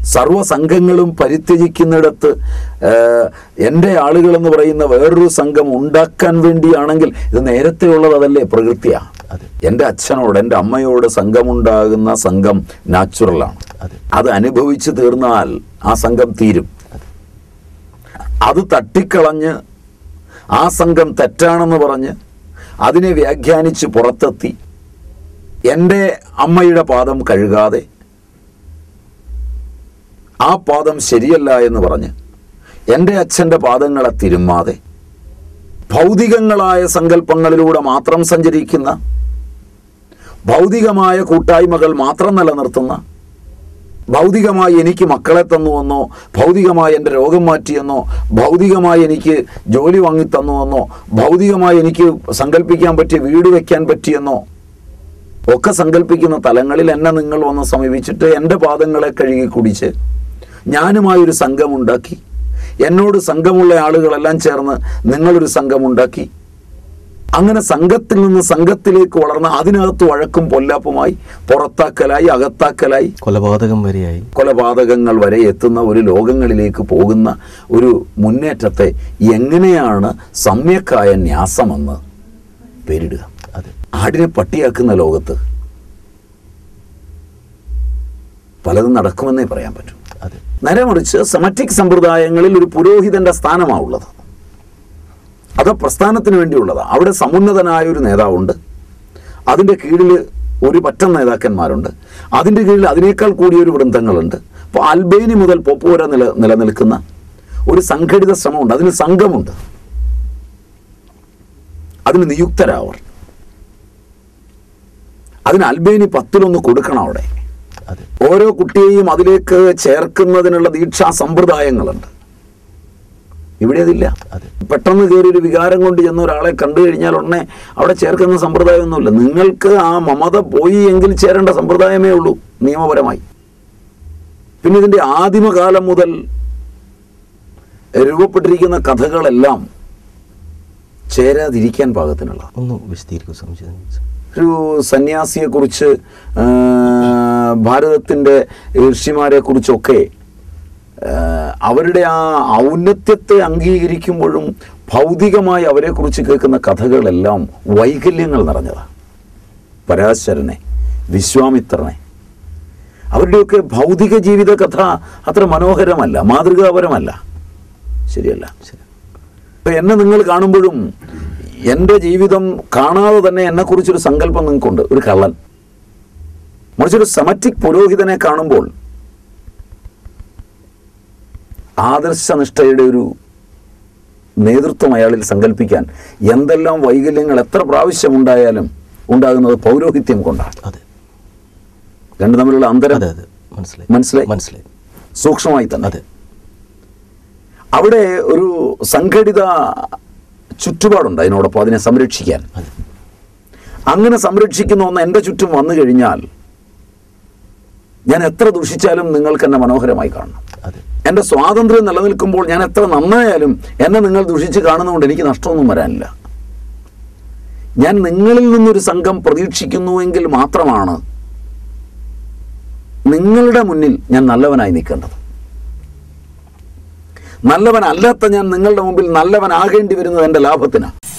സർവ്വ സംഘങ്ങളും പരിത്യജിക്കുന്നിടത്ത് ഏഹ്, എൻ്റെ ആളുകളെന്ന് പറയുന്ന വേറൊരു സംഘം ഉണ്ടാക്കാൻ വേണ്ടിയാണെങ്കിൽ ഇത് നേരത്തെ ഉള്ളത് അതല്ലേ പ്രകൃതിയാണ് അതെ എൻ്റെ അച്ഛനോട് എൻ്റെ അമ്മയോട് സംഘമുണ്ടാകുന്ന സംഘം നാച്ചുറലാണ് അതെ അത് അനുഭവിച്ചു തീർന്നാൽ ആ സംഘം തീരും അത് തട്ടിക്കളഞ്ഞ് ആ സംഘം തെറ്റാണെന്ന് പറഞ്ഞ് അതിനെ വ്യാഖ്യാനിച്ച് പുറത്തെത്തി എൻ്റെ അമ്മയുടെ പാദം കഴുകാതെ ആ പാദം ശരിയല്ല എന്ന് പറഞ്ഞ് എൻ്റെ അച്ഛൻ്റെ പാദങ്ങളെ തിരുമ്മാതെ ഭൗതികങ്ങളായ സങ്കല്പങ്ങളിലൂടെ മാത്രം സഞ്ചരിക്കുന്ന ഭൗതികമായ കൂട്ടായ്മകൾ മാത്രം നിലനിർത്തുന്ന ഭൗതികമായി എനിക്ക് മക്കളെ തന്നുവെന്നോ ഭൗതികമായി എൻ്റെ രോഗം മാറ്റിയെന്നോ ഭൗതികമായി എനിക്ക് ജോലി വാങ്ങി തന്നുവെന്നോ ഭൗതികമായി എനിക്ക് സങ്കല്പിക്കാൻ പറ്റിയ വീട് വെക്കാൻ പറ്റിയെന്നോ ഒക്കെ സങ്കല്പിക്കുന്ന തലങ്ങളിൽ എന്നെ നിങ്ങൾ വന്ന് സമീപിച്ചിട്ട് എൻ്റെ പാദങ്ങളെ കഴുകി കുടിച്ച് ഞാനുമായൊരു സംഘമുണ്ടാക്കി എന്നോട് സംഘമുള്ള ആളുകളെല്ലാം ചേർന്ന് നിങ്ങളൊരു സംഘമുണ്ടാക്കി അങ്ങനെ സംഘത്തിൽ നിന്ന് സംഘത്തിലേക്ക് വളർന്ന അതിനകത്ത് വഴക്കും പൊല്ലാപ്പുമായി പുറത്താക്കലായി അകത്താക്കലായി കൊലപാതകം വരെയായി കൊലപാതകങ്ങൾ വരെ എത്തുന്ന ഒരു ലോകങ്ങളിലേക്ക് പോകുന്ന ഒരു മുന്നേറ്റത്തെ എങ്ങനെയാണ് സമ്യക്കായ ന്യാസമെന്ന് പേരിടുക അതെ ആടിനെ പട്ടിയാക്കുന്ന ലോകത്ത് പലതും നടക്കുമെന്നേ പറയാൻ പറ്റൂ അതെ നേരെ മറിച്ച് സെമറ്റിക് സമ്പ്രദായങ്ങളിൽ ഒരു പുരോഹിതന്റെ സ്ഥാനമാണ് ഉള്ളത് അത് പ്രസ്ഥാനത്തിന് വേണ്ടിയുള്ളതാണ് അവിടെ സമുന്നതനായ ഒരു നേതാവുണ്ട് അതിൻ്റെ കീഴിൽ ഒരു പറ്റം നേതാക്കന്മാരുണ്ട് അതിൻ്റെ കീഴിൽ അതിനേക്കാൾ കൂടിയൊരു വൃന്ദങ്ങളുണ്ട് അപ്പോൾ അൽബേനി മുതൽ പോപ്പ് വരെ നില നിലനിൽക്കുന്ന ഒരു സംഘടിത ശ്രമമുണ്ട് അതിന് സംഘമുണ്ട് അതിന് നിയുക്തരാവർ അതിന് അൽബേനി പത്തിലൊന്ന് കൊടുക്കണം അവിടെ അതെ ഓരോ കുട്ടിയെയും അതിലേക്ക് ചേർക്കുന്നതിനുള്ള ദീക്ഷാ സമ്പ്രദായങ്ങളുണ്ട് ഇവിടെ അതില്ല അതെ പെട്ടെന്ന് കയറി ഒരു വികാരം കൊണ്ട് ചെന്ന ഒരാളെ കണ്ടു കഴിഞ്ഞാൽ ഉടനെ അവിടെ ചേർക്കുന്ന സമ്പ്രദായമൊന്നുമില്ല നിങ്ങൾക്ക് ആ മമത പോയി എങ്കിൽ ചേരേണ്ട സമ്പ്രദായമേ ഉള്ളൂ നിയമപരമായി പിന്നെ ഇതിൻ്റെ ആദിമകാലം മുതൽ രൂപപ്പെട്ടിരിക്കുന്ന കഥകളെല്ലാം ചേരാതിരിക്കാൻ പാകത്തിനുള്ള ഒന്ന് വിശദീകരിക്കും സംശയം ഒരു സന്യാസിയെക്കുറിച്ച് ആ, ഭാരതത്തിൻ്റെ ഋഷിമാരെ കുറിച്ചൊക്കെ ആ, അവരുടെ ആ ഔന്നത്യത്തെ അംഗീകരിക്കുമ്പോഴും ഭൗതികമായി അവരെക്കുറിച്ച് കേൾക്കുന്ന കഥകളെല്ലാം വൈകല്യങ്ങൾ നിറഞ്ഞതാണ് പരാശരനെ വിശ്വാമിത്രനെ അവരുടെയൊക്കെ ഭൗതിക ജീവിത കഥ അത്ര മനോഹരമല്ല മാതൃകാപരമല്ല ശരിയല്ല ശരി അപ്പൊ എന്നെ നിങ്ങൾ കാണുമ്പോഴും എൻ്റെ ജീവിതം കാണാതെ തന്നെ എന്നെക്കുറിച്ചൊരു സങ്കല്പം നിങ്ങൾക്കുണ്ട് ഒരു കള്ളൻ മറിച്ചൊരു സെമറ്റിക് പുരോഹിതനെ കാണുമ്പോൾ ആദർശനിഷ്ഠയുടെ ഒരു നേതൃത്വം അയാളിൽ സങ്കല്പിക്കാൻ എന്തെല്ലാം വൈകല്യങ്ങൾ എത്ര പ്രാവശ്യം ഉണ്ടായാലും ഉണ്ടാകുന്നത് പൗരോഹിത്യം കൊണ്ടാണ് അതെ രണ്ടു തമ്മിലുള്ള അന്തരം അതെ അതെ മനസ്സിലായി മനസ്സിലായി മനസ്സിലായി സൂക്ഷ്മമായി തന്നെ അതെ അവിടെ ഒരു സംഘടിത ചുറ്റുപാടുണ്ട് അതിനോടൊപ്പം അതിനെ സംരക്ഷിക്കാൻ അതെ അങ്ങനെ സംരക്ഷിക്കുന്ന ഒന്ന് എൻ്റെ ചുറ്റും വന്നു കഴിഞ്ഞാൽ ഞാൻ എത്ര ദുഷിച്ചാലും നിങ്ങൾക്ക് എന്നെ മനോഹരമായി കാണണം അതെ എൻ്റെ സ്വാതന്ത്ര്യം നിലനിൽക്കുമ്പോൾ ഞാൻ എത്ര നന്നായാലും എന്നെ നിങ്ങൾ ദുഷിച്ച് കാണുന്നതുകൊണ്ട് എനിക്ക് നഷ്ടമൊന്നും വരാനില്ല ഞാൻ നിങ്ങളിൽ നിന്നൊരു സംഘം പ്രതീക്ഷിക്കുന്നുവെങ്കിൽ മാത്രമാണ് നിങ്ങളുടെ മുന്നിൽ ഞാൻ നല്ലവനായി നിൽക്കേണ്ടത് നല്ലവനല്ലാത്ത ഞാൻ നിങ്ങളുടെ മുമ്പിൽ നല്ലവനാകേണ്ടി വരുന്നത് എൻ്റെ ലാഭത്തിനാണ്